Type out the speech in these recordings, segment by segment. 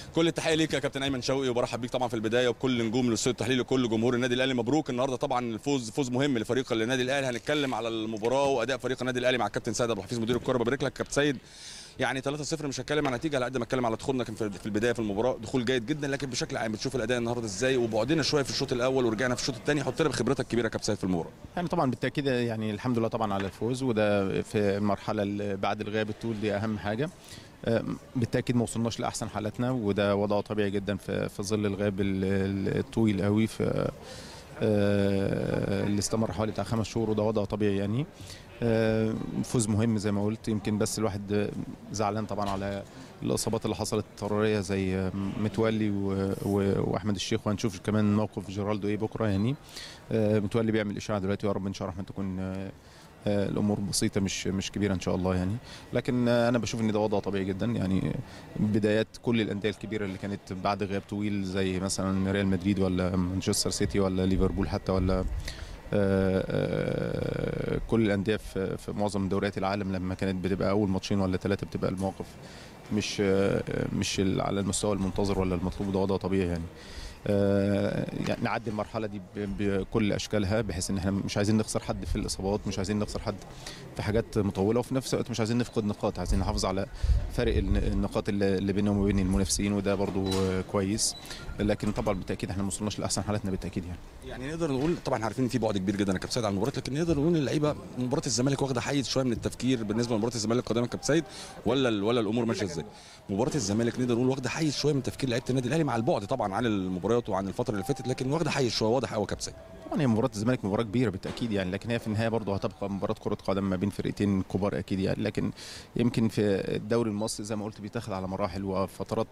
كل التحيه ليك يا كابتن ايمن شوقي وبرحب بيك طبعا في البدايه وبكل نجوم الاستوديو التحليلي وكل جمهور النادي الاهلي مبروك النهارده طبعا الفوز فوز مهم لفريق النادي الاهلي هنتكلم على المباراه واداء فريق النادي الاهلي مع الكابتن سيد ابو الحفيظ مدير الكره ببارك لك كابتن سيد يعني 3-0 مش هتكلم عن نتيجه على قد ما اتكلم على دخولنا كان في البدايه في المباراه دخول جيد جدا لكن بشكل عام بتشوف الاداء النهارده ازاي وبعدنا شويه في الشوط الاول ورجعنا في الشوط الثاني حط لنا بخبرتك الكبيره يا كابتن سيد في المباراه يعني طبعا بالتاكيد يعني الحمد لله طبعا على الفوز وده في المرحله اللي بعد الغياب الطول دي اهم حاجه بالتاكيد ما وصلناش لاحسن حالاتنا وده وضع طبيعي جدا في في ظل الغياب الطويل قوي في اللي استمر حوالي بتاع خمس شهور وده وضع طبيعي يعني فوز مهم زي ما قلت يمكن بس الواحد زعلان طبعا على الاصابات اللي حصلت اضطراريه زي متولي واحمد الشيخ وهنشوف كمان موقف جيرالدو ايه بكره يعني متولي بيعمل اشاعه دلوقتي ويا رب ان شاء الله تكون الامور بسيطه مش مش كبيره ان شاء الله يعني لكن انا بشوف ان ده وضع طبيعي جدا يعني بدايات كل الانديه الكبيره اللي كانت بعد غياب طويل زي مثلا ريال مدريد ولا مانشستر سيتي ولا ليفربول حتى ولا كل الانديه في, في معظم دوريات العالم لما كانت بتبقى اول ماتشين ولا ثلاثه بتبقى الموقف مش مش على المستوى المنتظر ولا المطلوب ده وضع طبيعي يعني يعني نعدي المرحله دي بكل اشكالها بحيث ان احنا مش عايزين نخسر حد في الاصابات مش عايزين نخسر حد في حاجات مطوله وفي نفس الوقت مش عايزين نفقد نقاط عايزين نحافظ على فرق النقاط اللي بيننا وبين المنافسين وده برضو كويس لكن طبعا بالتاكيد احنا ما وصلناش لاحسن حالاتنا بالتاكيد يعني يعني نقدر نقول طبعا عارفين ان في بعد كبير جدا يا كابتن سيد على المباراه لكن نقدر نقول اللعيبه مباراه الزمالك واخده حيز شويه من التفكير بالنسبه لمباراه الزمالك القادمه يا كابتن سيد ولا ولا الامور ماشيه ازاي مباراه الزمالك نقدر نقول واخده حيز شويه من تفكير لعيبه النادي الاهلي مع البعد طبعا عن المباريات وعن الفتره اللي فاتت لكن واخده حيز شويه واضح قوي يا كابتن سيد طبعا هي مباراه الزمالك مباراه كبيره بالتاكيد يعني لكن هي في النهايه برضه هتبقى مباراه كره قدم ما بين فرقتين كبار اكيد يعني لكن يمكن في الدوري المصري زي ما قلت بيتاخد على مراحل وفترات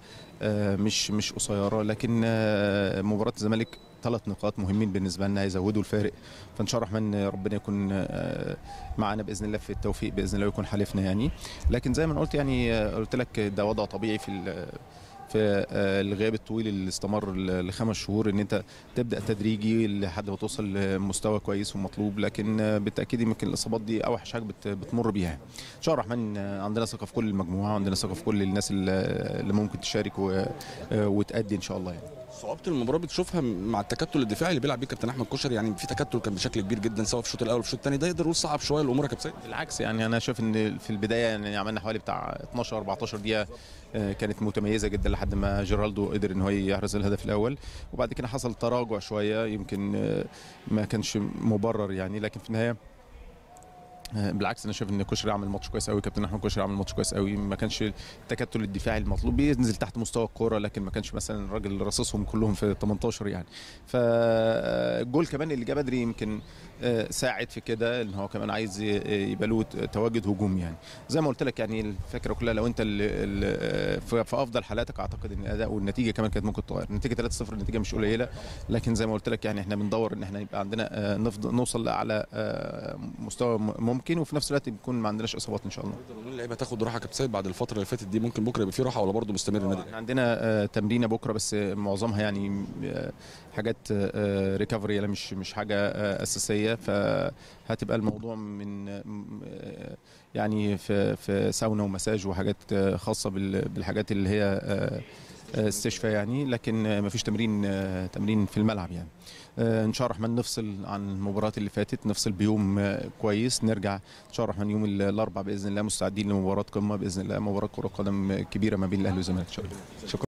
مش مش قصيره لكن مباراه الزمالك ثلاث نقاط مهمين بالنسبه لنا هيزودوا الفارق فان شاء الله الرحمن ربنا يكون معانا باذن الله في التوفيق باذن الله ويكون حالفنا يعني لكن زي ما قلت يعني قلت لك ده وضع طبيعي في في الغياب الطويل اللي استمر لخمس شهور ان انت تبدا تدريجي لحد ما توصل لمستوى كويس ومطلوب لكن بالتاكيد يمكن الاصابات دي اوحش حاجه بتمر بيها ان شاء الله الرحمن عندنا ثقه في كل المجموعه وعندنا ثقه في كل الناس اللي ممكن تشارك وتادي ان شاء الله يعني صعوبه المباراه بتشوفها مع التكتل الدفاعي اللي بيلعب بيه كابتن احمد كشري يعني في تكتل كان بشكل كبير جدا سواء في الشوط الاول وفي الشوط الثاني ده يقدر يقول صعب شويه الامور يا كابتن بالعكس يعني انا شايف ان في البدايه يعني عملنا حوالي بتاع 12 14 دقيقه كانت متميزه جدا لحد ما جيرالدو قدر ان هو يحرز الهدف الاول وبعد كده حصل تراجع شويه يمكن ما كانش مبرر يعني لكن في النهايه بالعكس انا شايف ان كشري عمل ماتش كويس قوي كابتن احمد كشري عمل ماتش كويس قوي ما كانش التكتل الدفاعي المطلوب بينزل تحت مستوى الكوره لكن ما كانش مثلا الراجل رصصهم كلهم في 18 يعني فالجول كمان اللي جه بدري يمكن ساعد في كده ان هو كمان عايز يبقى له تواجد هجومي يعني زي ما قلت لك يعني الفكره كلها لو انت في افضل حالاتك اعتقد ان الاداء والنتيجه كمان كانت ممكن تتغير النتيجه 3-0 النتيجه مش قليله لكن زي ما قلت لك يعني احنا بندور ان احنا يبقى عندنا نفضل نوصل لاعلى مستوى ممكن وفي نفس الوقت بيكون ما عندناش اصابات ان شاء الله اللعيبه تاخد راحه كابتن سيد بعد الفتره اللي فاتت دي ممكن بكره يبقى في راحه ولا برضه مستمر النادي احنا عندنا تمرينه بكره بس معظمها يعني حاجات ريكفري يعني مش مش حاجه اساسيه فهتبقى الموضوع من يعني في في ساونا ومساج وحاجات خاصه بالحاجات اللي هي استشفاء يعني لكن ما فيش تمرين تمرين في الملعب يعني ان شاء الله الرحمن نفصل عن المباريات اللي فاتت نفصل بيوم كويس نرجع ان شاء الله الرحمن يوم الاربعاء باذن الله مستعدين لمباراه قمه باذن الله مباراه كره قدم كبيره ما بين الاهلي والزمالك ان شاء الله شكرا